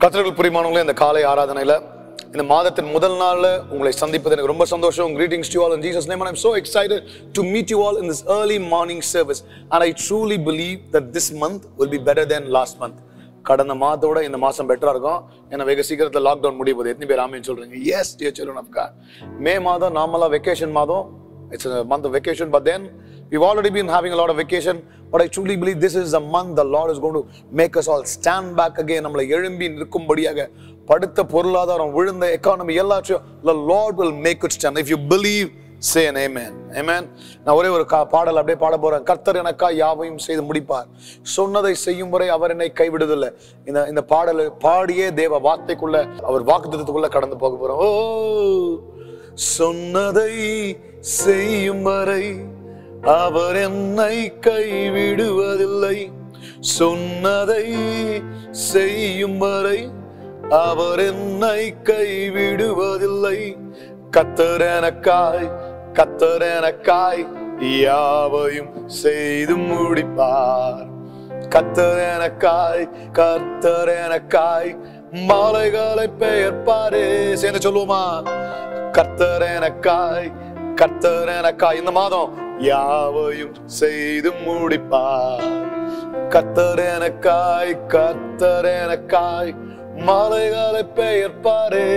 கத்திரர்கள் புரிமானவங்களே இந்த காலை ஆராதனையில இந்த மாதத்தின் முதல் நாள்ல உங்களை சந்திப்பது எனக்கு ரொம்ப சந்தோஷம் greetings to you all in Jesus name and I'm so excited to meet you all in this early morning service and I truly believe that this month will be better than last month கடந்த மாதத்தோட இந்த மாசம் பெட்டரா இருக்கும் ஏன்னா வெகு சீக்கிரத்துல lockdown முடிய போகுது எத்தனை பேர் ஆமேன்னு சொல்றீங்க yes dear children of God மே மாதம் நார்மலா வெக்கேஷன் மாதம் it's a month of vacation but then we've already been having a lot of vacation but I truly believe this is a month the Lord is going to make us all stand back again நம்மளை எழும்பி நிற்கும்படியாக படுத்த பொருளாதாரம் விழுந்த economy எல்லாத்தையும் the Lord will make it stand if you believe say an amen amen நான் ஒரே ஒரு கா- பாடல் அப்படியே பாட போறேன் கர்த்தர் எனக்கா யாவையும் செய்து முடிப்பார் சொன்னதை செய்யும் வரை அவர் என்னை கைவிடுதில்லை இந்த இந்த பாடல் பாடியே தேவ வார்த்தைக்குள்ள அவர் வாக்குத்தத்துக்குள்ள கடந்து போக போறோம் ஓ சொன்னதை செய்யும் வரை அவர் என்னை கைவிடுவதில்லை சொன்னதை செய்யும் வரை அவர் என்னை கைவிடுவதில்லை கத்தர் எனக்காய் கத்தர் எனக்காய் யாவையும் செய்து முடிப்பார் கத்தர் எனக்காய் கத்தர் எனக்காய் மாலைகளை பெயர்ப்பாரே சேர்ந்து சொல்லுவோமா கர்த்தர் எனக்காய் கர்த்தர் எனக்காய் இந்த மாதம் யாவையும் செய்து முடிப்பார் கர்த்தர் எனக்காய் கர்த்தர் எனக்காய் மாலைகளை பெயர்ப்பாரே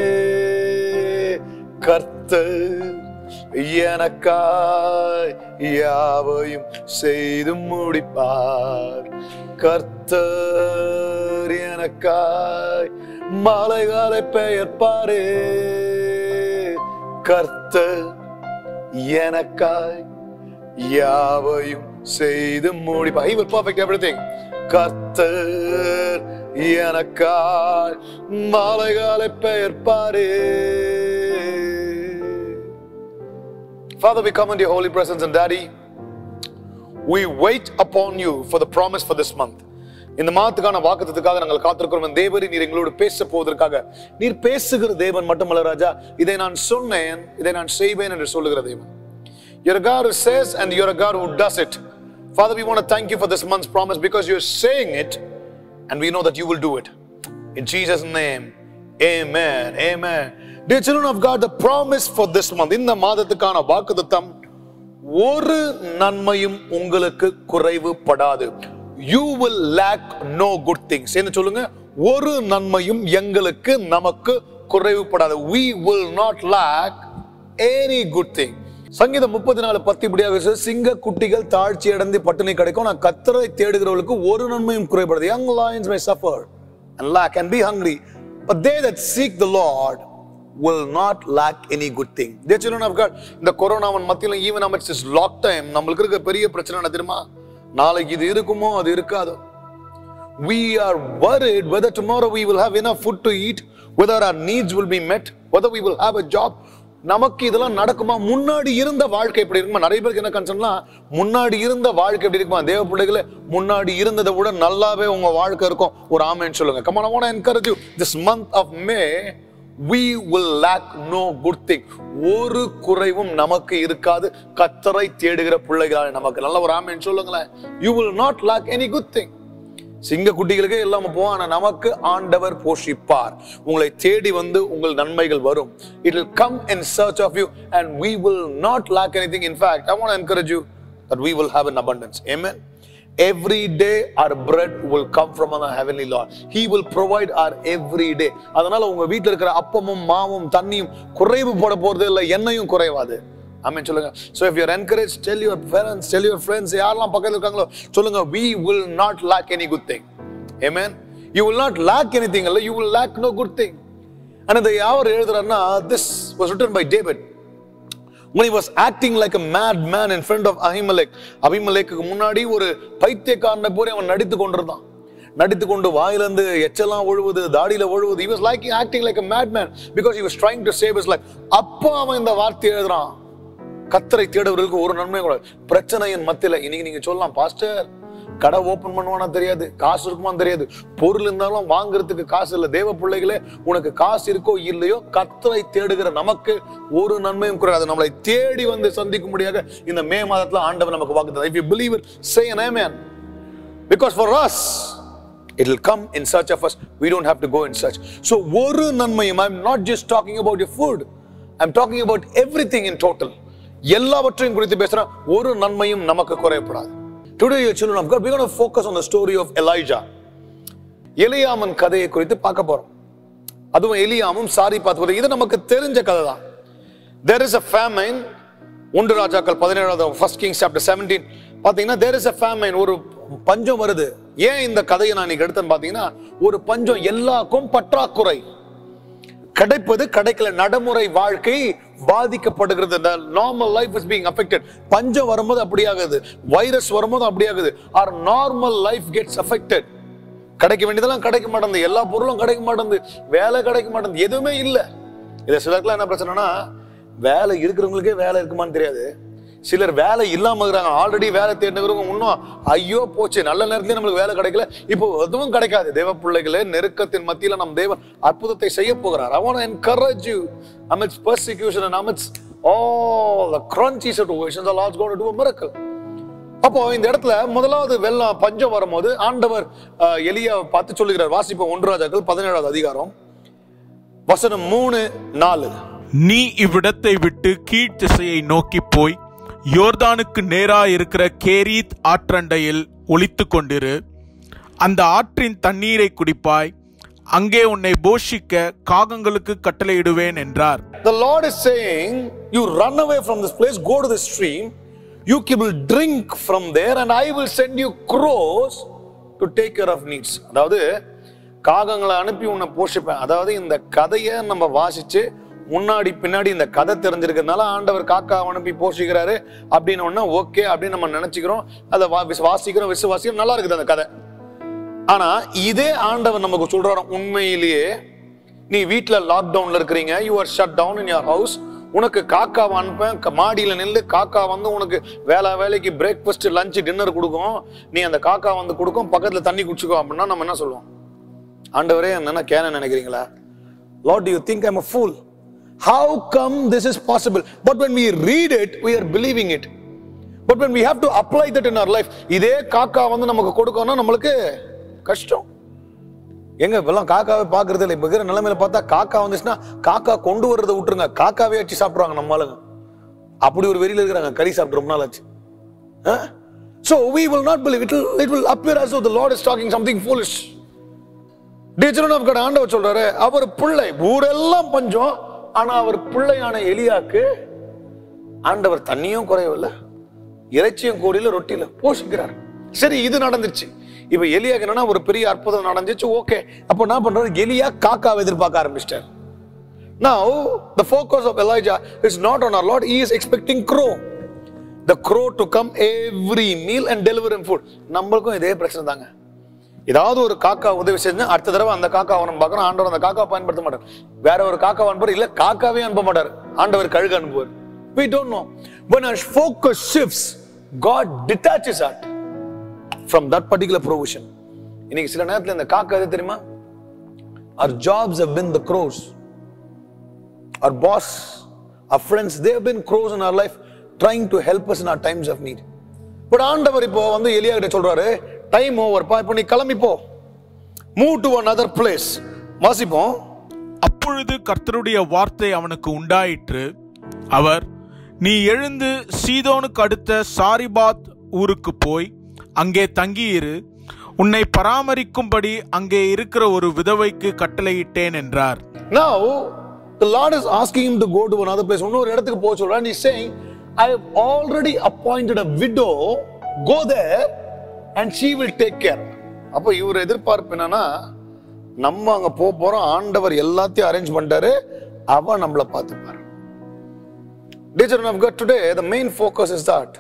கர்த்தர் எனக்காய் யாவையும் செய்து முடிப்பார் கர்த்தர் எனக்காய் மாலைகளை பெயர்ப்பாரே கர்த்தர் எனக்காய் யாவையும் செய்து முடிப்பார் he will perfect everything கர்த்தர் எனக்காய் மாலைகளை பெயர்ப்பாரே Father, we come into your holy presence and Daddy, we wait upon you for the promise for this month. இந்த மாதத்துக்கான வாக்குத்தத்துக்காக நாங்கள் காத்திருக்கிறோம் தேவரி நீர் எங்களோடு பேச போவதற்காக நீர் பேசுகிற தேவன் மட்டுமல்ல ராஜா இதை நான் சொன்னேன் இதை நான் செய்வேன் என்று சொல்லுகிற தேவன் You're a God who says and you're a God who does it. Father, we want to thank you for this month's promise because you're saying it and we know that you will do it. In Jesus' name, amen. Amen. Dear children of God, the promise for this month, இந்த மாதத்துக்கான வாக்குத்தத்தம் ஒரு நன்மையும் உங்களுக்கு குறைவுபடாது you will lack no good things என்ன சொல்லுங்க ஒரு நன்மையும் எங்களுக்கு நமக்கு குறைவுபடாது we will not lack any good thing சங்கீதம் முப்பத்தி நாலு பத்து இப்படியாக சொல்லுது, சிங்க குட்டிகள் தாழ்ச்சி அடைந்து பட்டினி கிடைக்கும் நான் கத்தரை தேடுகிறவர்களுக்கு ஒரு நன்மையும் குறைபடாது young lions may suffer and lack and be hungry but they that seek the lord will not lack any good thing dear children of god இந்த கொரோனாவின் மத்தியில even amidst this lock time நம்மளுக்கு இருக்க பெரிய பிரச்சனை என்ன தெரியுமா நாளைக்கு இது இருக்குமோ அது இருக்காதோ we are worried whether tomorrow we will have enough food to eat, whether our needs will be met, whether we will have a job. நமக்கு இதெல்லாம் நடக்குமா முன்னாடி இருந்த வாழ்க்கை எப்படி இருக்குமா நிறைய பேருக்கு என்ன கன்சர்ன்னா முன்னாடி இருந்த வாழ்க்கை எப்படி இருக்குமா தேவ பிள்ளைகளே முன்னாடி இருந்ததை விட நல்லாவே உங்க வாழ்க்கை இருக்கும் ஒரு ஆமேன்னு சொல்லுங்க come on I want to encourage you this month of May we will lack no good thing ஒரு குறைவும் நமக்கு இருக்காது கத்தரை தேடுகிற பிள்ளைகளாக நமக்கு நல்ல ஒரு ஆமேன்னு சொல்லுங்களேன் you will not lack any good thing சிங்க குட்டிகளுக்கே இல்லாம போவோம் ஆனா நமக்கு ஆண்டவர் போஷிப்பார் உங்களை தேடி வந்து உங்கள் நன்மைகள் வரும் it will come in search of you and we will not lack anything in fact i want to encourage you that we will have an abundance amen every day our bread will come from our heavenly lord he will provide our every day அதனால உங்க வீட்ல இருக்கிற அப்பமும் மாவும் தண்ணியும் குறைவு போட போறது இல்லை எண்ணெயும் குறைவாது ஆமென் சொல்லுங்க so if you're encouraged tell your parents tell your friends யாரெல்லாம் பக்கத்துல இருக்காங்களோ சொல்லுங்க we will not lack any good thing amen you will not lack anything இல்ல you will lack no good thing and இதை யார் எழுதுறாருன்னா this was written by david when he was acting like a mad man in front of Ahimelech அபிமலேக்கு முன்னாடி ஒரு பைத்தியக்காரனை போல அவன் நடித்து கொண்டிருந்தான் நடித்து கொண்டு வாயிலிருந்து எச்செல்லாம் ஒழுவுது தாடியில ஒழுவுது he was like acting like a madman because he was trying to save his life அப்போ அவன் இந்த வார்த்தை எழுதுறான் கத்தரை தேடுவர்களுக்கு ஒரு நன்மை கூட பிரச்சனையின் மத்தியில இன்னைக்கு நீங்க சொல்லலாம் பாஸ்டர் கடை ஓபன் பண்ணுவானா தெரியாது காசு இருக்குமான்னு தெரியாது பொருள் இருந்தாலும் வாங்குறதுக்கு காசு இல்ல தேவ பிள்ளைகளே உனக்கு காசு இருக்கோ இல்லையோ கத்தரை தேடுகிற நமக்கு ஒரு நன்மையும் குறையாது நம்மளை தேடி வந்து சந்திக்கும்படியாக இந்த மே மாதத்துல ஆண்டவர் நமக்கு வாக்கு if you believe it say an amen because for us It will come in search of us. We don't have to go in search. So, ஒரு நன்மையும் I'm not just talking about your food. I'm talking about everything in total. எல்லாவற்றையும் குறித்து பேசுறேன் ஒரு நன்மையும் நமக்கு குறையப்படாது Today, your children of God, we're going to focus on the story of Elijah. எலியாமன் கதையை குறித்து பார்க்க போறோம் அதுவும் எலியாமும் சாரி பார்த்து இது நமக்கு தெரிஞ்ச கதை தான் there is a famine ஒன்று ராஜாக்கள் பதினேழாவது ஃபர்ஸ்ட் கிங்ஸ் சாப்டர் செவன்டீன் பாத்தீங்கன்னா there is a famine ஒரு பஞ்சம் வருது ஏன் இந்த கதையை நான் இன்னைக்கு எடுத்தேன்னு பாத்தீங்கன்னா ஒரு பஞ்சம் எல்லாருக்கும் பற்றாக்குறை கிடைப்பது கிடைக்கல நடைமுறை வாழ்க்கை பாதிக்கப்படுகிறது normal life is being affected பஞ்சம் வரும்போது அப்படி ஆகுது வைரஸ் வரும்போது அப்படி ஆகுது or normal life gets affected கிடைக்க வேண்டியதெல்லாம் கிடைக்க மாட்டேங்குது எல்லா பொருளும் கிடைக்க மாட்டேங்குது வேலை கிடைக்க மாட்டேங்குது எதுவுமே இல்லை இதை சிலருக்குலாம் என்ன பிரச்சனைனா வேலை இருக்கிறவங்களுக்கே வேலை இருக்குமான்னு தெரியாது சிலர் வேலை இல்லாம இருக்கிறாங்க ஆல்ரெடி வேலை தேடினவங்க இன்னும் ஐயோ போச்சு நல்ல நேரத்துல நம்மளுக்கு வேலை கிடைக்கல இப்போ எதுவும் கிடைக்காது தேவ பிள்ளைகளே நெருக்கத்தின் மத்தியில நம் தேவன் அற்புதத்தை செய்ய போகிறார் I want to encourage you amidst persecution and amidst all the crunchy situations the Lord's going to do a miracle அப்போ இந்த இடத்துல முதலாவது வெள்ளம் பஞ்சம் வரும்போது ஆண்டவர் அஹ், எலியாவை பார்த்து சொல்லுகிறார் வாசிப்போம் ஒன்று ராஜாக்கள் பதினேழாவது அதிகாரம் வசனம் மூணு நாலு நீ இவ்விடத்தை விட்டு கீழ்த்திசையை நோக்கி போய் யோர்தானுக்கு நேரா இருக்கிற கேரீத் ஆற்றண்டையில் ஒளித்து கொண்டிரு அந்த ஆற்றின் தண்ணீரை குடிப்பாய் அங்கே உன்னை போஷிக்க காகங்களுக்கு கட்டளையிடுவேன் என்றார் The Lord is saying, You run away from this place, go to the stream, you will drink from there, and I will send you crows to take care of needs. அதாவது காகங்களை அனுப்பி உன்னை போஷிப்பேன் அதாவது இந்த கதையை நம்ம வாசிச்சு முன்னாடி பின்னாடி இந்த கதை தெரிஞ்சிருக்கிறதுனால ஆண்டவர் காக்கா அனுப்பி போஷிக்கிறாரு அப்படின்னு ஒண்ணு ஓகே அப்படின்னு நம்ம நினைச்சுக்கிறோம் அதை வா- விசு- வாசிக்கிறோம் விசுவாசிக்கிறோம் நல்லா இருக்குது அந்த கதை ஆனா இதே ஆண்டவர் நமக்கு சொல்றாரு உண்மையிலேயே நீ வீட்ல லாக்டவுன்ல இருக்கிறீங்க you are shut down in your house உனக்கு காக்கா அனுப்பேன் க- மாடியில நின்று காக்கா வந்து உனக்கு வேலை வேலைக்கு பிரேக்ஃபாஸ்ட் லஞ்ச் டின்னர் கொடுக்கும் நீ அந்த காக்கா வந்து கொடுக்கும் பக்கத்துல தண்ணி குடிச்சுக்கோ அப்படின்னா நம்ம என்ன சொல்லுவோம் ஆண்டவரே என்ன கேன நினைக்கிறீங்களா Lord do you think I'm a fool how come this is possible but when we read it we are believing it but when we have to apply that in our life இதே காக்கா வந்து நமக்கு கொடுக்கணும்னா நம்மளுக்கு கஷ்டம் எங்க இப்பெல்லாம் காக்காவே பாக்குறது இல்லை இப்ப இருக்கிற நிலைமையில பார்த்தா காக்கா வந்துச்சுன்னா காக்கா கொண்டு வர்றதை விட்டுருங்க காக்காவே வச்சு சாப்பிடுவாங்க நம்ம ஆளுங்க அப்படி ஒரு வெறியில இருக்கிறாங்க கறி சாப்பிட்டு ரொம்ப நாள் ஆச்சு so we will not believe it will, it will appear as though the lord is talking something foolish Dear children of God, ஆண்டவர் சொல்றாரு அவர் பிள்ளை ஊரெல்லாம் பஞ்சம் ஆனா அவர் பிள்ளையான எலியாக்கு ஆண்டவர் தண்ணியும் குறையவில்லை இறைச்சியும் கோடியில ரொட்டியில போஷிக்கிறார் சரி இது நடந்துச்சு இப்ப எலியாக்கு என்னன்னா ஒரு பெரிய அற்புதம் நடந்துச்சு ஓகே அப்ப என்ன பண்றாரு எலியா காக்காவை எதிர்பார்க்க ஆரம்பிச்சிட்டார் Now, the focus of Elijah is not on our Lord. He is expecting crow. The crow to come every meal and deliver him food. நம்மளுக்கும் இதே பிரச்சனை தாங்க ஏதாவது ஒரு காக்கா உதவி செஞ்சு அடுத்த தடவை அந்த காக்கா அவன் பார்க்கணும் ஆண்டவர் அந்த காக்கா பயன்படுத்த மாட்டார் வேற ஒரு காக்கா அனுப்புவார் இல்ல காக்காவே அனுப்ப மாட்டார் ஆண்டவர் கழுகு அனுப்புவார் we don't know when our focus shifts god detaches us from that particular provision இன்னைக்கு சில நேரத்துல இந்த காக்கா எது தெரியுமா our jobs have been the crows our boss our friends they have been crows in our life trying to help us in our times of need but ஆண்டவர் இப்போ வந்து எலியா கிட்ட சொல்றாரு டைம் ஓவர் பா இப்போ நீ கிளம்பி போ move to one other place வாசிப்போம் அப்பொழுது கர்த்தருடைய வார்த்தை அவனுக்கு உண்டாயிற்று அவர் நீ எழுந்து சீதோனுக்கு அடுத்த சாரிபாத் ஊருக்கு போய் அங்கே தங்கியிரு உன்னை பராமரிக்கும்படி அங்கே இருக்கிற ஒரு விதவைக்கு கட்டளையிட்டேன் என்றார் Now, the Lord is asking him to go to another place. இன்னொரு இடத்துக்கு போக சொல்றான். He's saying, I have already appointed a widow. Go there and she will take care. அப்போ இவர் எதிர்பார்ப்பு என்னன்னா நம்ம அங்க போக போறோம் ஆண்டவர் எல்லாத்தையும் அரேஞ்ச் பண்ணிட்டாரு அவ நம்மள பார்த்துப்பாரு Dear children of God, today the main focus is that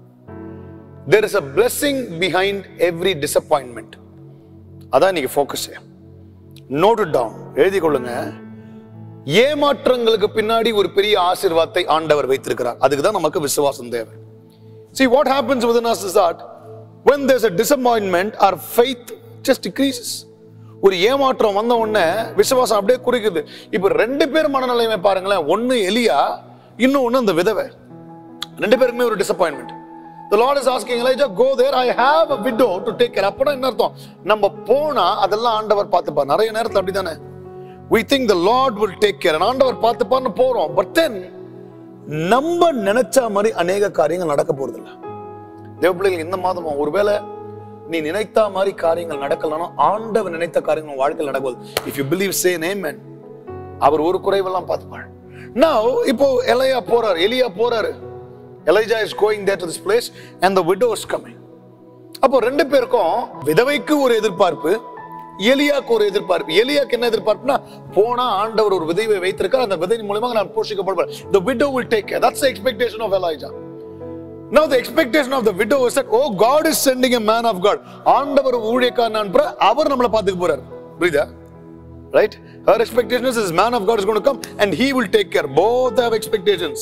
there is a blessing behind every disappointment. அதான் இன்னைக்கு ஃபோக்கஸ் நோட் டவுன் எழுதி கொள்ளுங்க ஏமாற்றங்களுக்கு பின்னாடி ஒரு பெரிய ஆசீர்வாதத்தை ஆண்டவர் வைத்திருக்கிறார் அதுக்கு தான் நமக்கு விசுவாசம் தேவை See what happens within us is that when there's a disappointment our faith just decreases ஒரு ஏமாற்றம் வந்த உடனே விசுவாசம் அப்படியே குறைக்குது இப்ப ரெண்டு பேர் மனநிலைமை பாருங்களேன் ஒன்னு எலியா இன்னும் ஒண்ணு அந்த விதவை ரெண்டு பேருக்குமே ஒரு disappointment the lord is asking elijah go there i have a widow to take care அப்பனா என்ன அர்த்தம் நம்ம போனா அதெல்லாம் ஆண்டவர் பார்த்துப்பார் நிறைய நேரத்துல அப்படிதானே we think the lord will take care and ஆண்டவர் பார்த்துப்பார்னு போறோம் but then நம்ம நினைச்ச மாதிரி அநேக காரியங்கள் நடக்க போறது இல்ல தேவ பிள்ளைகள் இந்த மாதமா ஒருவேளை நீ நினைத்த மாதிரி காரியங்கள் நடக்கலனா ஆண்டவர் நினைத்த காரியங்கள் உன் வாழ்க்கையில் நடக்குது if you believe say name அவர் ஒரு குறைவெல்லாம் பார்த்துப்பாள் now இப்போ எலையா போறாரு எலியா போறாரு Elijah is going there to this place and the widow is coming அப்போ ரெண்டு பேருக்கும் விதவைக்கு ஒரு எதிர்பார்ப்பு எலியாக்கு ஒரு எதிர்பார்ப்பு எலியாக்கு என்ன எதிர்பார்ப்புனா போனா ஆண்டவர் ஒரு விதைவை வைத்திருக்கார் அந்த விதை மூலமாக நான் போஷிக்கப்படுவேன் the widow will take care that's the expectation of Elijah Now the expectation of the widow is that oh God is sending a man of God ஆண்டவர் ஊழியக்காரன் அனுப்புற அவர் நம்மளை பார்த்துக்க போறார் புரியுதா right her expectation is this man of God is going to come and he will take care both have expectations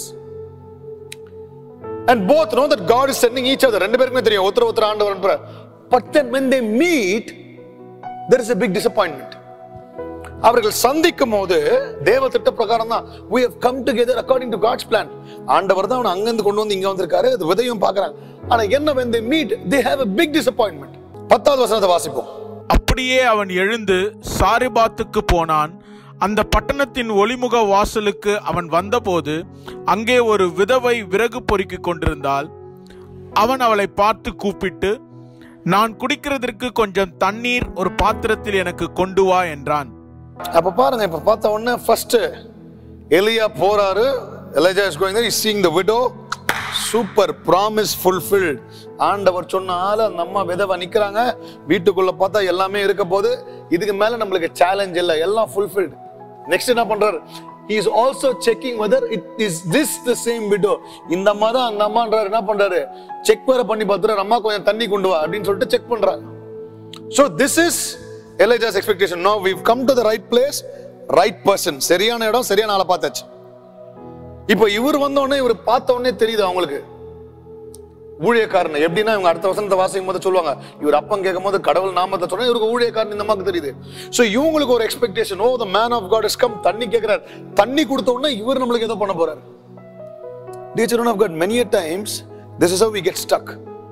and both know that God is sending each other ரெண்டு பேருக்குமே தெரியும் ஒருத்தர் ஒருத்தர் ஆண்டவர் அனுப்புறார் but then when they meet there is a big disappointment அவர்கள் சந்திக்கும் போது தேவ திட்ட பிரகாரம் தான் we have come together according to God's plan ஆண்டவர் தான் அவனை அங்கிருந்து கொண்டு வந்து இங்க வந்திருக்காரு அது விதையும் பார்க்கறாங்க ஆனா என்ன when they meet they have a big disappointment பத்தாவது வசனத்தை வாசிப்போம் அப்படியே அவன் எழுந்து சாரிபாத்துக்கு போனான் அந்த பட்டணத்தின் ஒளிமுக வாசலுக்கு அவன் வந்தபோது அங்கே ஒரு விதவை விறகு பொறுக்கிக் கொண்டிருந்தாள் அவன் அவளை பார்த்து கூப்பிட்டு நான் குடிக்கிறதற்கு கொஞ்சம் தண்ணீர் ஒரு பாத்திரத்தில் எனக்கு கொண்டு வா என்றான் அப்ப பாருங்க இப்ப பார்த்த உடனே ஃபர்ஸ்ட் எலியா போறாரு Elijah is going there is seeing the widow super promise fulfilled ஆண்டவர் சொன்ன ஆளு அந்த அம்மா விதவை நிக்கிறாங்க வீட்டுக்குள்ள பார்த்தா எல்லாமே இருக்க போது இதுக்கு மேல நம்மளுக்கு சேலஞ்ச் இல்ல எல்லாம் ஃபுல்ஃபில்ட் நெக்ஸ்ட் என்ன பண்றாரு he is also checking whether it is this the same widow இந்த அம்மா தான் அந்த அம்மான்றாரு என்ன பண்றாரு செக் வேற பண்ணி பார்த்துறாரு அம்மா கொஞ்சம் தண்ணி கொண்டு வா அப்படின்னு சொல்லிட்டு செக் பண்றாரு So this is Elijah's expectation. Now we've come to the right place, right person. சரியான இடம் சரியான ஆளை பார்த்தாச்சு இப்போ இவர் வந்த உடனே இவர் பார்த்த உடனே தெரியுது அவங்களுக்கு ஊழியக்காரன் எப்படின்னா இவங்க அடுத்த வசனத்தை வாசிக்கும் போது சொல்லுவாங்க இவர் அப்பம் கேட்கும் போது கடவுள் நாமத்தை சொன்னா இவருக்கு ஊழியக்காரன் இந்த மாதிரி தெரியுது சோ இவங்களுக்கு ஒரு expectation oh the man of God is come தண்ணி கேட்கிறார் தண்ணி கொடுத்த உடனே இவர் நம்மளுக்கு ஏதோ பண்ண போறாரு Dear children of God, many a times this is how we get stuck.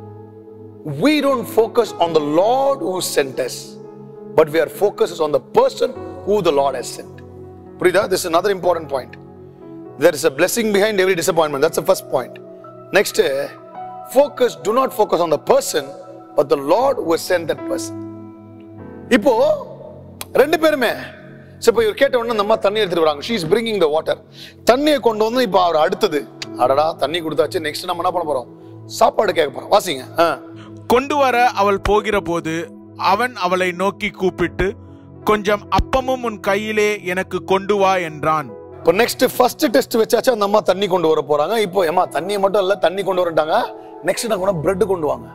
we don't focus on the Lord who sent us, but we are focused on the person who the Lord has sent. Prida, this is another important point. There is a blessing behind every disappointment. That's the first point. Next, uh, focus, do not focus on the person, but the Lord who has sent that person. இப்போ ரெண்டு பேருமே சரி இப்போ இவர் கேட்ட உடனே அந்த அம்மா தண்ணி எடுத்துட்டு வராங்க she is bringing the water தண்ணியை கொண்டு வந்து இப்போ அவர் அடுத்தது அடடா தண்ணி கொடுத்தாச்சு நெக்ஸ்ட் நம்ம என்ன பண்ண போறோம் சாப்பாடு கேட்க போறோம் வாசிங்க ஆ கொண்டு வர அவள் போகிறபோது அவன் அவளை நோக்கி கூப்பிட்டு கொஞ்சம் அப்பமும் உன் கையிலே எனக்கு கொண்டு வா என்றான் இப்போ நெக்ஸ்ட் ஃபர்ஸ்ட் டெஸ்ட் வச்சாச்சு அந்த அம்மா தண்ணி கொண்டு வர போறாங்க இப்போ ஏமா தண்ணி மட்டும் இல்ல தண்ணி கொண்டு வரட்டாங்க நெக்ஸ்ட் என்ன கூட பிரெட் கொண்டு வாங்க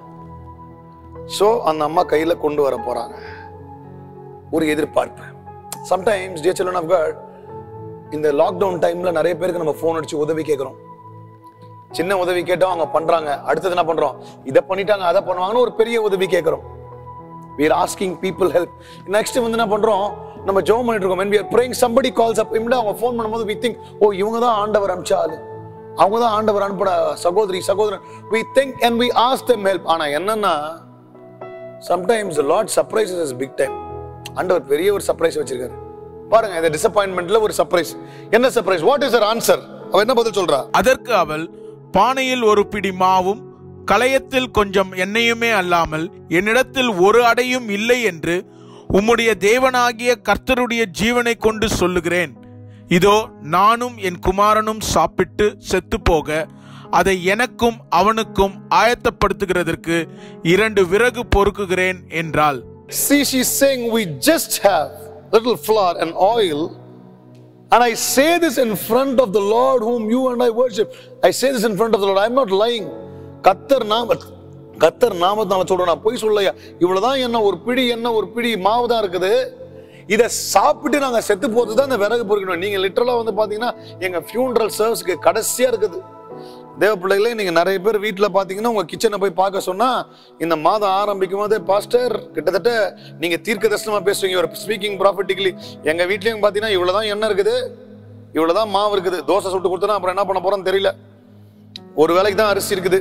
சோ அந்த அம்மா கையில கொண்டு வர போறாங்க ஒரு எதிர்பார்ப்பு sometimes dear children of God இந்த லாக்டவுன் டைம்ல நிறைய பேருக்கு நம்ம ஃபோன் அடிச்சு உதவி கேட்குறோம் சின்ன உதவி கேட்டோம் அவங்க பண்றாங்க அடுத்தது என்ன பண்றோம் இதை பண்ணிட்டாங்க அதை பண்ணுவாங்கன்னு ஒரு பெரிய உதவி கேட்குறோம் we are asking people help next வந்து என்ன பண்றோம் நம்ம ஜெபம் பண்ணிட்டு இருக்கோம் when we are praying somebody calls up இம்மிடியா அவங்க ஃபோன் பண்ணும்போது we think ஓ இவங்க தான் ஆண்டவர் அனுப்பிச்ச ஆளு அவங்க தான் ஆண்டவர் அனுப்பின சகோதரி சகோதரன் we think and we ask them help ஆனா என்னன்னா sometimes the lord surprises us big time ஆண்டவர் பெரிய ஒரு சர்ப்ரைஸ் வச்சிருக்காரு பாருங்க இந்த டிசப்பாயின்மெண்ட்ல ஒரு சர்ப்ரைஸ் என்ன சர்ப்ரைஸ் வாட் இஸ் ஆன்சர் அவ என்ன பதில் சொல்றா அதற்கு அவள் பானையில் ஒரு பிடி மாவும் களையத்தில் கொஞ்சம் எண்ணெயுமே அல்லாமல் என்னிடத்தில் ஒரு அடையும் இல்லை என்று உம்முடைய தேவனாகிய கர்த்தருடைய ஜீவனை கொண்டு சொல்லுகிறேன் இதோ நானும் என் குமாரனும் சாப்பிட்டு செத்துப் போக அதை எனக்கும் அவனுக்கும் ஆயத்தப்படுத்துகிறதற்கு இரண்டு விறகு பொறுக்குகிறேன் என்றாள் See, she's saying we just have little flour and oil. And I say this in front of the Lord whom you and I worship. I say this in front of the Lord. I'm not lying. கத்தர் நாம கத்தர் நாமத்தால சொல்றேன் நான் பொய் சொல்லையா இவ்வளவுதான் என்ன ஒரு பிடி என்ன ஒரு பிடி மாவு தான் இருக்குது இதை சாப்பிட்டு நாங்க செத்து போறது தான் இந்த விறகு பொறுக்கணும் நீங்க லிட்டரலா வந்து பாத்தீங்கன்னா எங்க ஃபியூனரல் சர்வீஸ்க்கு கடைசியா இருக்குது தேவ பிள்ளைகளே நீங்க நிறைய பேர் வீட்டுல பாத்தீங்கன்னா உங்க கிச்சனை போய் பார்க்க சொன்னா இந்த மாதம் ஆரம்பிக்கும் போதே பாஸ்டர் கிட்டத்தட்ட நீங்க தீர்க்க தரிசனமா பேசுவீங்க ஒரு ஸ்பீக்கிங் ப்ராஃபிட்டிக்கலி எங்க வீட்லயும் பாத்தீங்கன்னா இவ்வளவுதான் எண்ணெய் இருக்குது இவ்வளவுதான் மாவு இருக்குது தோசை சுட்டு கொடுத்தனா அப்புறம் என்ன பண்ண போறோம்னு தெரியல ஒரு வேலைக்கு தான் அரிசி இருக்குது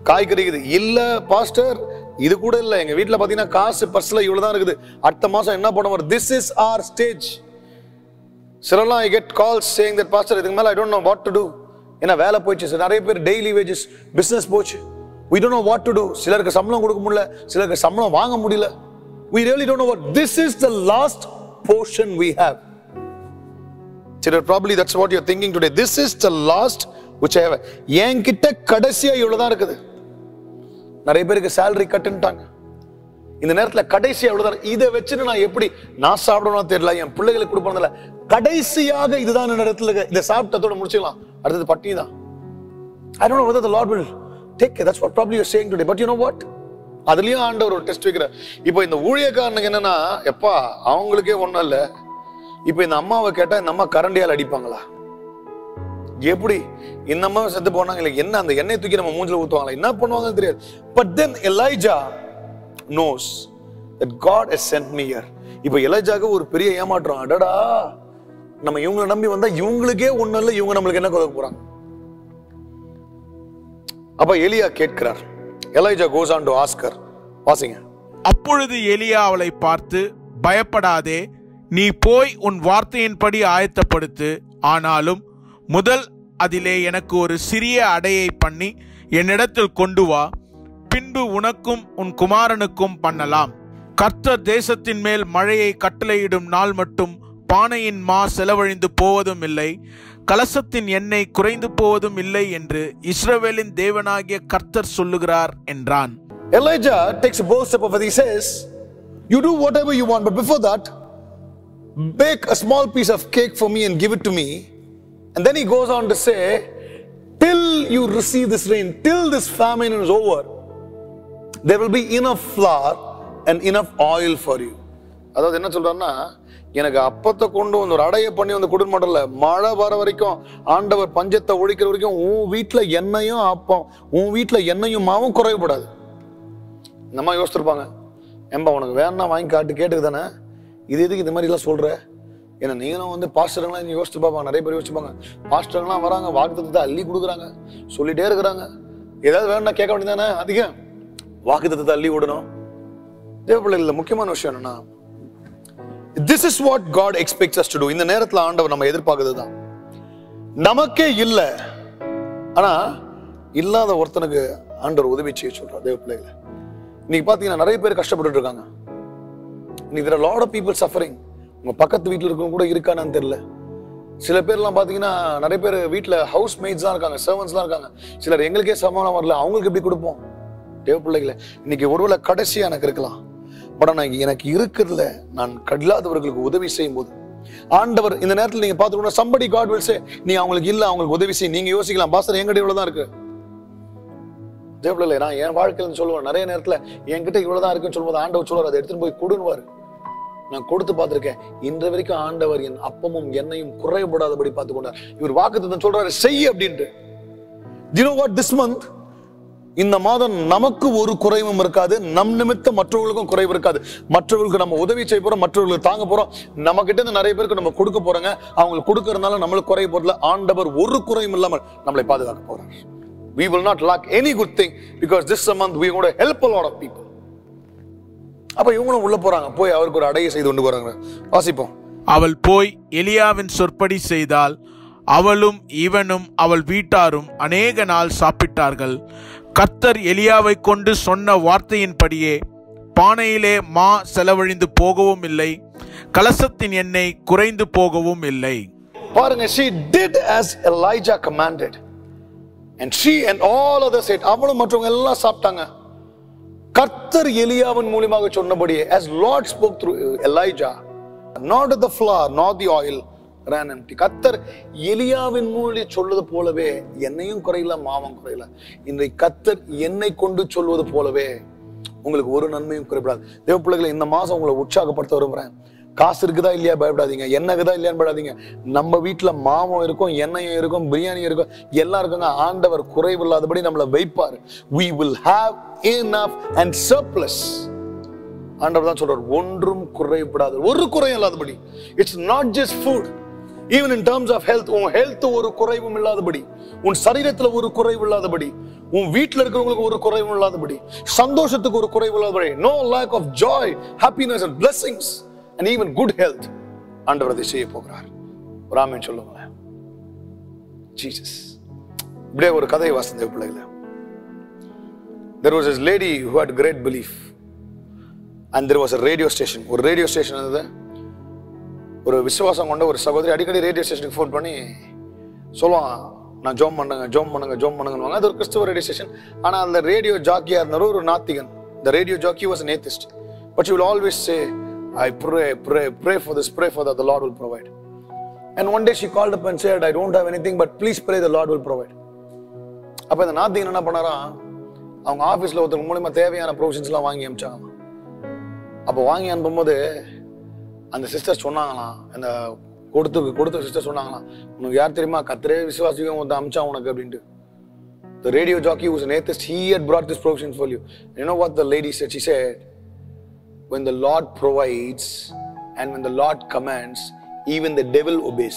காய்கறி இது இல்ல பாஸ்டர் இது கூட இல்ல எங்க வீட்ல பாத்தீங்கன்னா காசு பர்ஸ்ல இவ்வளவுதான் இருக்குது அடுத்த மாசம் என்ன பண்ண வரும் திஸ் இஸ் ஆர் ஸ்டேஜ் சிலர்லாம் I get calls saying that pastor இதுக்கு மேல I don't know what to do ஏன்னா வேலை போயிடுச்சு சார் நிறைய பேர் டெய்லி வேஜஸ் பிசினஸ் போச்சு we don't know what to do சிலருக்கு சம்பளம் கொடுக்க முடியல சிலருக்கு சம்பளம் வாங்க முடியல we really don't know what this is the last portion we have சிலர் probably that's what you're thinking today this is the last which I have என்கிட்ட கடைசியா இவ்வளவுதான் இருக்குது நிறைய பேருக்கு salary கட்டுன்ட்டாங்க இந்த நேரத்துல கடைசியா எவ்வளவுதான் இதை வச்சுட்டு நான் எப்படி நான் சாப்பிடணும் தெரியல என் பிள்ளைகளுக்கு கொடுப்பதில்ல கடைசியாக இதுதான் இந்த இடத்துல இருக்கு. இதை சாப்பிட்டதோட முடிச்சுக்கலாம் அடுத்தது பட்டினி தான் I don't know whether the Lord will take care. That's what probably you're saying today. But you know what? அதுலயும் ஆண்டவர் ஒரு டெஸ்ட் வைக்கிறார் இப்போ இந்த ஊழியக்காரனுக்கு என்னன்னா எப்பா அவங்களுக்கே ஒண்ணும் இல்ல இப்போ இந்த அம்மாவை கேட்டா இந்த அம்மா கரண்டியால் அடிப்பாங்களா எப்படி இந்த அம்மா செத்து போனாங்க இல்ல என்ன அந்த எண்ணெய் தூக்கி நம்ம மூஞ்சில ஊத்துவாங்களா என்ன பண்ணுவாங்கன்னு தெரியாது but then Elijah knows that God has sent me here இப்போ எலைஜாக்கு ஒரு பெரிய ஏமாற்றம் அடடா நம்ம இவங்களை நம்பி வந்தா இவங்களுக்கே ஒண்ணும் இல்லை இவங்க நம்மளுக்கு என்ன கொடுக்க போறாங்க அப்ப எலியா கேட்கிறார் Elijah goes on to ask her வாசிங்க அப்பொழுது எலியா அவளை பார்த்து பயப்படாதே நீ போய் உன் வார்த்தையின்படி ஆயத்தப்படுத்து ஆனாலும் முதல் அதிலே எனக்கு ஒரு சிறிய அடையை பண்ணி என்னிடத்தில் கொண்டு வா பின்பு உனக்கும் உன் குமாரனுக்கும் பண்ணலாம் கர்த்தர் தேசத்தின் மேல் மழையை கட்டளையிடும் நாள் மட்டும் பானையின் மா செலவழிந்து போவதும் இல்லை கலசத்தின் எண்ணெய் குறைந்து போவதும் இல்லை என்று இஸ்ரவேலின் தேவனாகிய கர்த்தர் சொல்லுகிறார் என்றான் Elijah takes a bold step of it. He says, You do whatever you want, but before that, bake a small piece of cake for me and give it to me. And then he goes on to say, Till you receive this rain, till this famine is over, there will be enough flour and enough oil for you. அதாவது என்ன சொல்றாருன்னா எனக்கு அப்பத்தை கொண்டு வந்து ஒரு அடைய பண்ணி வந்து கொடுக்க மாட்டல மழை வர வரைக்கும் ஆண்டவர் பஞ்சத்தை ஒழிக்கிற வரைக்கும் உன் வீட்டுல எண்ணெயும் அப்பம் உன் வீட்டுல எண்ணெயும் மாவும் குறைவுபடாது இந்த அம்மா யோசிச்சிருப்பாங்க ஏம்பா உனக்கு வேணா வாங்கி காட்டு கேட்டுக்கு தானே இது எதுக்கு இந்த மாதிரி எல்லாம் சொல்ற ஏன்னா நீங்களும் வந்து பாஸ்டருங்களாம் நீங்க யோசிச்சு பார்ப்பாங்க நிறைய பேர் யோசிச்சுப்பாங்க பாஸ்டருங்களாம் வராங்க வாக்குத்தத்தை அள்ளி கொடுக்குறாங்க சொல்லிட்டே இருக்கிறாங்க ஏதாவது வேணா கேட்க வேண்டியதானே அதிகம் வாக்குத்தத்தை அள்ளி விடணும் தேவப்பிள்ளைகள் முக்கியமான விஷயம் என்னன்னா this is what God expects us to do இந்த நேரத்துல ஆண்டவர் நம்ம எதிர்பார்க்கிறது தான் நமக்கே இல்ல ஆனா இல்லாத ஒருத்தனுக்கு ஆண்டவர் உதவி செய்ய சொல்றார் தேவ பிள்ளைகளை இன்னைக்கு பாத்தீங்கன்னா நிறைய பேர் கஷ்டப்பட்டுட்டு இருக்காங்க இன்னைக்கு there are lot of people suffering உங்க பக்கத்து வீட்டுல இருக்கவங்க கூட இருக்கானான்னு தெரியல சில பேர்லாம் பாத்தீங்கன்னா நிறைய பேர் வீட்டுல ஹவுஸ் மேட்ஸ் தான் இருக்காங்க சர்வன்ஸ் தான் இருக்காங்க சிலர் எங்களுக்கே சம்பளம் வரல அவங்களுக்கு எப்படி கொடுப்போம் தேவ பிள்ளைகளை இன்னைக்கு ஒருவேளை கடைசியா எனக்கு இருக்கலாம் பட் ஆனா எனக்கு இருக்கிறதுல நான் கல்லாதவர்களுக்கு உதவி செய்யும் போது ஆண்டவர் இந்த நேரத்துல நீங்க பார்த்துக்கணும் சம்படி காட் will say நீ அவங்களுக்கு இல்ல அவங்களுக்கு உதவி செய்ய நீங்க யோசிக்கலாம் பாஸ்டர் என்கிட்ட இவ்வளவுதான் இருக்கு தேவப்பிள்ளை நான் என் வாழ்க்கையில சொல்லுவேன் நிறைய நேரத்துல என்கிட்ட இவ்வளவுதான் இருக்குன்னு சொல்லும்போது ஆண்டவர் சொல்லுவார் அதை எடுத்துட்டு போய் கொடுன்னுவாரு நான் கொடுத்து பார்த்திருக்கேன் இன்று வரைக்கும் ஆண்டவர் என் அப்பமும் எண்ணெயும் குறைபடாதபடி பார்த்து கொண்டார் இவர் வாக்குத்தத்தம் சொல்றாரு செய் அப்படின்ட்டு you know what this month இந்த மாதம் நமக்கு ஒரு குறைவும் இருக்காது நம் நிமித்தம் மற்றவர்களுக்கும் குறைவு இருக்காது மற்றவர்களுக்கு நம்ம உதவி செய்ய போறோம் மற்றவர்களுக்கு தாங்க போறோம் நம்ம கிட்ட இருந்து நிறைய பேருக்கு நம்ம கொடுக்க போறோங்க அவங்களுக்கு கொடுக்கறதுனால நம்மளுக்கு குறைய போறதுல ஆண்டவர் ஒரு குறையும் இல்லாமல் நம்மளை பாதுகாக்க போறார் we will not lack any good thing because this month we are going to help a lot of people அப்ப இவங்களும் உள்ள போறாங்க போய் அவருக்கு ஒரு அடையை செய்து கொண்டு போறாங்க வாசிப்போம் அவள் போய் எலியாவின் சொற்படி செய்தால் அவளும் இவனும் அவள் வீட்டாரும் அநேக நாள் சாப்பிட்டார்கள் கர்த்தர் எலியாவை கொண்டு சொன்ன வார்த்தையின்படியே பானையிலே மா செலவழிந்து போகவும் இல்லை கலசத்தின் எண்ணெய் குறைந்து போகவும் இல்லை பாருங்க she did as Elijah commanded and she and all others said அவளும் மற்றவங்க எல்லாம் சாப்பிட்டாங்க கர்த்தர் எலியாவின் மூலியமாக சொன்னபடியே as Lord spoke through Elijah not the flour not the oil ran empty கர்த்தர் எலியாவின் மூலிய சொல்வது போலவே எண்ணெயும் குறையல மாவும் குறையல இன்றைக்கு கர்த்தர் எண்ணெய் கொண்டு சொல்வது போலவே உங்களுக்கு ஒரு நன்மையும் குறைபடாது தேவ பிள்ளைகளை இந்த மாசம் உங்களை உற்சாகப்படுத்த விரும்புறேன் காசு இருக்குதா இல்லையா பயப்படாதீங்க எண்ணெய் இருக்குதா இல்லையான்னு பயப்படாதீங்க நம்ம வீட்டுல மாவும் இருக்கும் எண்ணெயும் இருக்கும் பிரியாணி இருக்கும் எல்லாம் இருக்குங்க ஆண்டவர் குறைவில்லாதபடி நம்மளை வைப்பார் we will have enough and surplus ஆண்டவர் தான் சொல்றார் ஒன்றும் குறைபடாது ஒரு குறையும் இல்லாதபடி it's not just food even in terms of health உன் ஹெல்த் ஒரு குறைவும் இல்லாதபடி உன் சரீரத்துல ஒரு குறைவு இல்லாதபடி உன் வீட்டுல இருக்கிறவங்களுக்கு ஒரு குறைவும் இல்லாதபடி சந்தோஷத்துக்கு ஒரு குறைவு இல்லாதபடி no lack of joy happiness and blessings and even good health ஆண்டவர் அதை செய்ய போகிறார் ஒரு ஆமென் சொல்லுங்களேன் ஜீசஸ் இப்படியே ஒரு கதை வாசந்த பிள்ளைகள there was this lady who had great belief and there was a radio station ஒரு ரேடியோ ஸ்டேஷன் இருந்தது ஒரு விசுவாசம் கொண்ட ஒரு சகோதரி அடிக்கடி ரேடியோ ஸ்டேஷனுக்கு ஃபோன் பண்ணி சொல்லுவான் நான் ஜோம் பண்ணுங்க ஜோம் பண்ணுங்க ஜோம் பண்ணுங்க அது ஒரு கிறிஸ்துவ ரேடியோ ஸ்டேஷன் ஆனா அந்த ரேடியோ ஜாக்கியா இருந்தாரு ஒரு நாத்திகன் the radio jockey was an atheist but she will always say i pray pray pray for this pray for that the lord will provide and one day she called up and said i don't have anything but please pray the lord will provide அப்ப இந்த நாத்திகன் என்ன பண்ணாராம் அவங்க ஆபீஸ்ல ஒருத்தர் மூலியமா தேவையான provisions எல்லாம் வாங்கி அனுப்பிச்சாங்க அப்போ வாங்கி அனுப்பும்போது அந்த சிஸ்டர் சொன்னாங்களாம் அந்த கொடுத்து கொடுத்த சிஸ்டர் சொன்னாங்களாம் உனக்கு யார் தெரியுமா கத்திரே விசுவாசிக்கும் ஒருத்தன் அமிச்சா உனக்கு அப்படின்ட்டு The radio jockey was an atheist. He had brought this provision for you. You know what the lady said? She said, When the Lord provides and when the Lord commands, even the devil obeys.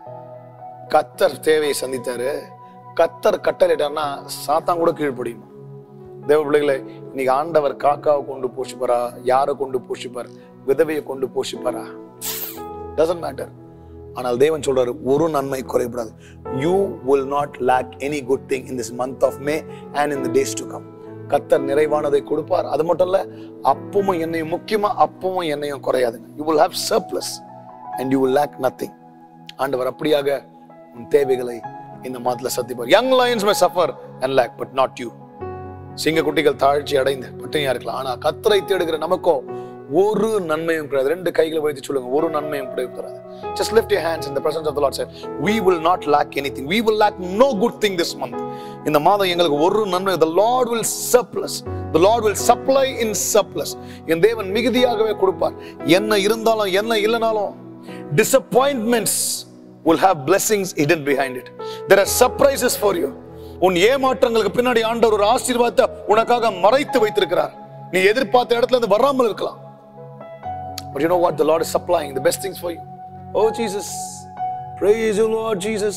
கத்தர் தேவையை சந்தித்தாரு கத்தர் கட்டளையிட்டார்னா சாத்தான் கூட கீழ்ப்படியுமா தேவ பிள்ளைகளை இன்னைக்கு ஆண்டவர் காக்காவை கொண்டு போஷிப்பாரா யாரை கொண்டு போஷிப்பார் விதவையை கொண்டு போஷிப்பாரா டசன்ட் மேட்டர் ஆனால் தேவன் சொல்றாரு ஒரு நன்மை குறைபடாது you will not lack any good thing in this month of May and in the days to come கத்தர் நிறைவானதை கொடுப்பார் அது மட்டும் இல்ல அப்பமும் என்னையும் முக்கியமா அப்பமும் என்னையும் குறையாதுங்க you will have surplus and you will lack nothing ஆண்டவர் அப்படியாக உன் தேவைகளை இந்த மாதத்துல சத்திப்பார் young lions may suffer and lack but not you சிங்கக்குட்டிகள் தாழ்ச்சி அடைந்து பட்டினியா இருக்கலாம் ஆனா கத்தரை தேடுகிற நமக்கோ ஒரு நன்மையும் கிடையாது ரெண்டு கைகளை வைத்து சொல்லுங்க ஒரு நன்மையும் கிடையாது just lift your hands in the presence of the lord said we will not lack anything we will lack no good thing this month இந்த மாதம் எங்களுக்கு ஒரு நன்மை the lord will surplus the lord will supply in surplus என் தேவன் மிகுதியாகவே கொடுப்பார் என்ன இருந்தாலும் என்ன இல்லைனாலும் disappointments will have blessings hidden behind it there are surprises for you உன் ஏமாற்றங்களுக்கு பின்னாடி ஆண்டவர் ஒரு ஆசீர்வாதத்தை உனக்காக மறைத்து வைத்திருக்கிறார் நீ எதிர்பார்த்த இடத்துல இருந்து வராமல் இருக்கலாம் But you know what? The Lord is supplying the best things for you. Oh, Jesus. Praise you, Lord Jesus.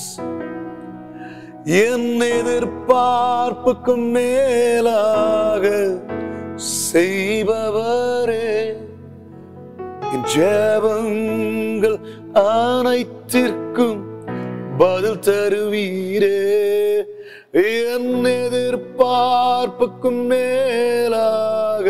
என் எதிர்பார்ப்புக்கும் மேலாக செய்பவரே என் ஜெபங்கள் அனைத்திற்கும் பதில் தருவீரே என் எதிர்பார்ப்புக்கும் மேலாக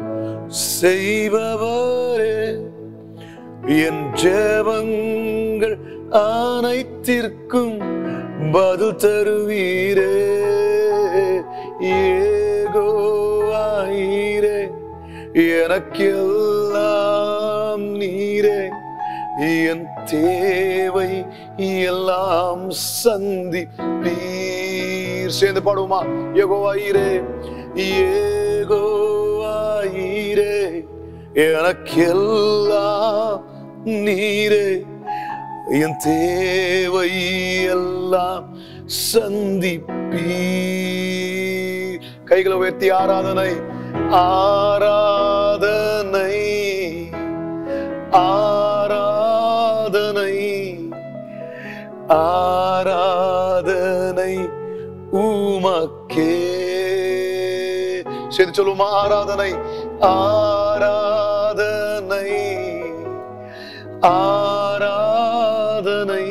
செய்பவரே என் ஜெபங்கள் அனைத்திற்கும் பதில் தருவீரே ஏகோவாயிரே எனக்கெல்லாம் நீரே என் தேவை எல்லாம் சந்திப்பீர் சேர்ந்து பாடுவோமா ஏகோவாயிரே ஏகோவாயிரே எனக்கெல்லாம் நீரே என் தேவை எல்லாம் சந்திப்பீர் கைகளை உயர்த்தி ஆராதனை ஆராதனை ஆராதனை ஆராதனை உமக்கே சேர்த்து சொல்லுவோமா ஆராதனை ஆராதனை ஆராதனை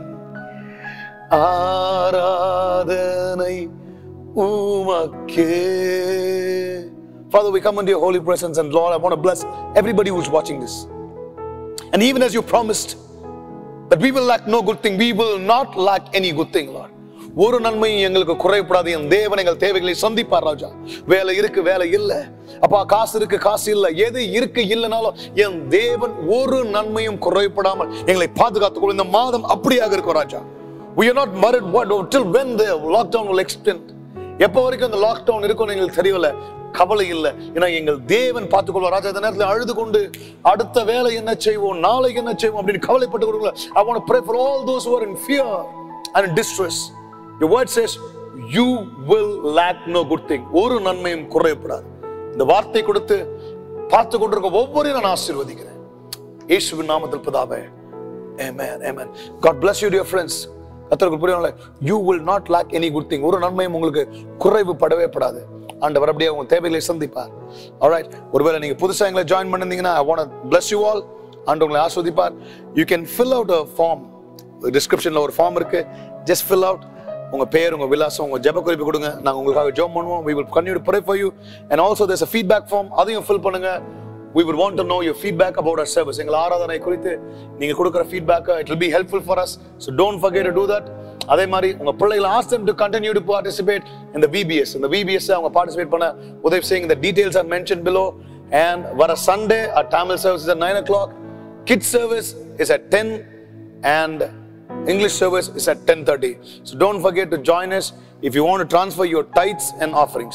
ஆராதனை உமக்கே Father, we come into your holy presence, and Lord, I want to bless everybody who's watching this. And even as you promised that we will lack no good thing, we will not lack any good thing, Lord. ஒரு நன்மையும் எங்களுக்கு குறைப்படாது என் தேவன் எங்கள் தேவைகளை சந்திப்பார் ராஜா வேலை இருக்கு வேலை இல்ல அப்பா காசு இருக்கு காசு இல்ல எது இருக்கு இல்லைனாலும் என் தேவன் ஒரு நன்மையும் குறைப்படாமல் எங்களை பாதுகாத்துக் கொள்ளும் இந்த மாதம் அப்படியாக இருக்கும் ராஜா we are not worried what till when the lockdown will extend எப்போ வரைக்கும் அந்த லாக்டவுன் இருக்கும்னு எங்களுக்கு தெரியல கவலை இல்லை ஏன்னா எங்கள் தேவன் பார்த்துக்கொள்வார் ராஜா இந்த நேரத்தில் அழுது கொண்டு அடுத்த வேலை என்ன செய்வோம் நாளைக்கு என்ன செய்வோம் அப்படின்னு கவலைப்பட்டு கொடுக்கல I want to pray for all those who are in fear and in distress your word says you will lack no good thing ஒரு நன்மையும் குறையப்படாது இந்த வார்த்தை கொடுத்து பார்த்து கொண்டிருக்க ஒவ்வொருவரையும் நான் ஆசீர்வதிக்கிறேன் இயேசுவின் நாமத்தில் பிதாவே Amen. Amen. God bless you, dear friends. கத்தருக்கு புரியல you will not lack any good thing ஒரு நன்மையும் உங்களுக்கு குறைவு படவே படாது ஆண்டவர் அப்படியே உங்க தேவைகளை சந்திப்பார் ஆல்ரைட் ஒருவேளை நீங்க புதுசா எங்களை ஜாயின் பண்ணிருந்தீங்கன்னா I want bless you all ஆண்டு உங்களை ஆஸ்வதிப்பார் you can fill out a form டிஸ்கிரிப்ஷன்ல ஒரு ஃபார்ம் இருக்கு ஜஸ்ட் fill out உங்க பேர் உங்க விலாசம் உங்க ஜெப குறிப்பு கொடுங்க நாங்க உங்களுக்காக ஜெபம் பண்ணுவோம் we will continue to pray for you and also there's a feedback form அதையும் fill பண்ணுங்க we would want to know your feedback about our service எங்கள் ஆராதனை குறித்து நீங்க கொடுக்கிற feedback it will be helpful for us so don't forget to do that அதே மாதிரி உங்க பிள்ளைகளை ask them to continue to participate in the VBS இந்த VBS -ல அவங்க participate பண்ண உதவி செய்யுங்க the details are mentioned below and வர Sunday our Tamil service is at 9 o'clock kids service is at 10 and English service is at 10:30 so don't forget to join us if you want to transfer your tithes and offerings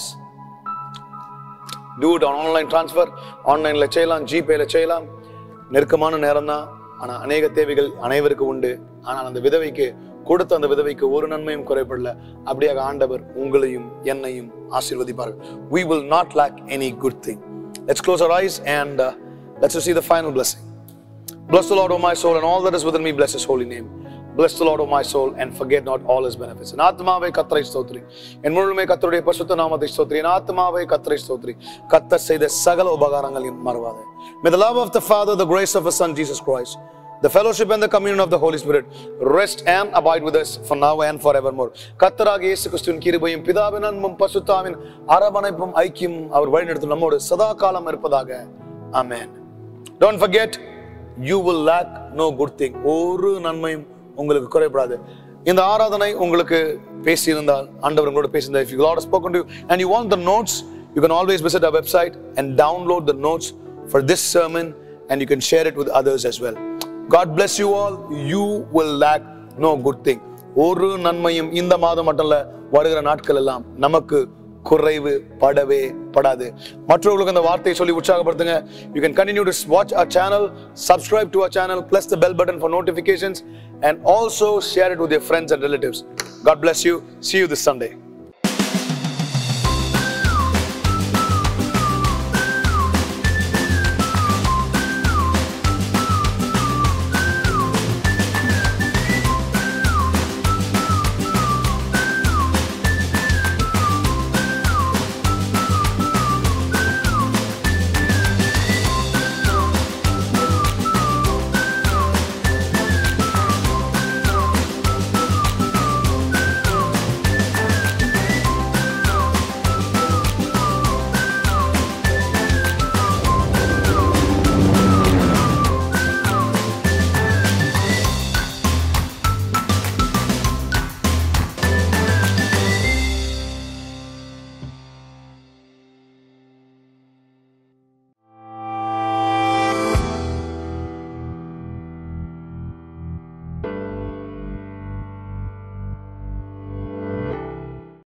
do it online transfer ஆன்லைனில் செய்யலாம் ஜிபேல செய்யலாம் நெருக்கமான நேரம் தான் ஆனால் அநேக தேவைகள் அனைவருக்கும் உண்டு ஆனால் அந்த விதவைக்கு கொடுத்த அந்த விதவைக்கு ஒரு நன்மையும் குறைபடல அப்படியாக ஆண்டவர் உங்களையும் என்னையும் ஆசீர்வதிப்பார்கள் we will not lack any good thing let's close our eyes and uh, let's see the final blessing Bless the Lord, O my soul, and all that is within me, bless his holy name. Bless the Lord, O my soul, and forget not all his benefits. என் ஆத்மாவை கத்தரை ஸ்தோத்ரி என் முழுமை கத்தருடைய பசுத்த நாமத்தை ஸ்தோத்ரி என் ஆத்மாவை கத்தரை ஸ்தோத்ரி கத்தர் செய்த சகல உபகாரங்களையும் மறவாதே May the love of the Father, the grace of his Son, Jesus Christ, the fellowship and the communion of the Holy Spirit rest and abide with us for now and forevermore. கத்தராக இயேசு கிறிஸ்துவின் கிருபையும் பிதாவின் அன்பும் பசுத்தாவின் அரவணைப்பும் ஐக்கியம் அவர் வழிநடத்தும் நம்மோடு சதா காலம் இருப்பதாக ஆமென் don't forget you will lack no good thing ஒரு நன்மையும் உங்களுக்கு குறைபடாது இந்த ஆராதனை உங்களுக்கு பேசியிருந்தால் ஆண்டவர் உங்களோட பேசியிருந்தால் if you God has spoken to you and you want the notes you can always visit our website and download the notes for this sermon and you can share it with others as well God bless you all you will lack no good thing ஒரு நன்மையும் இந்த மாதம் மட்டும் இல்ல வருகிற நாட்கள் எல்லாம் நமக்கு குறைவு படவே படாது மற்றவர்களுக்கு அந்த வார்த்தையை சொல்லி உற்சாகப்படுத்துங்க you can continue to watch our channel subscribe to our channel press the bell button for notifications and also share it with your friends and relatives god bless you see you this sunday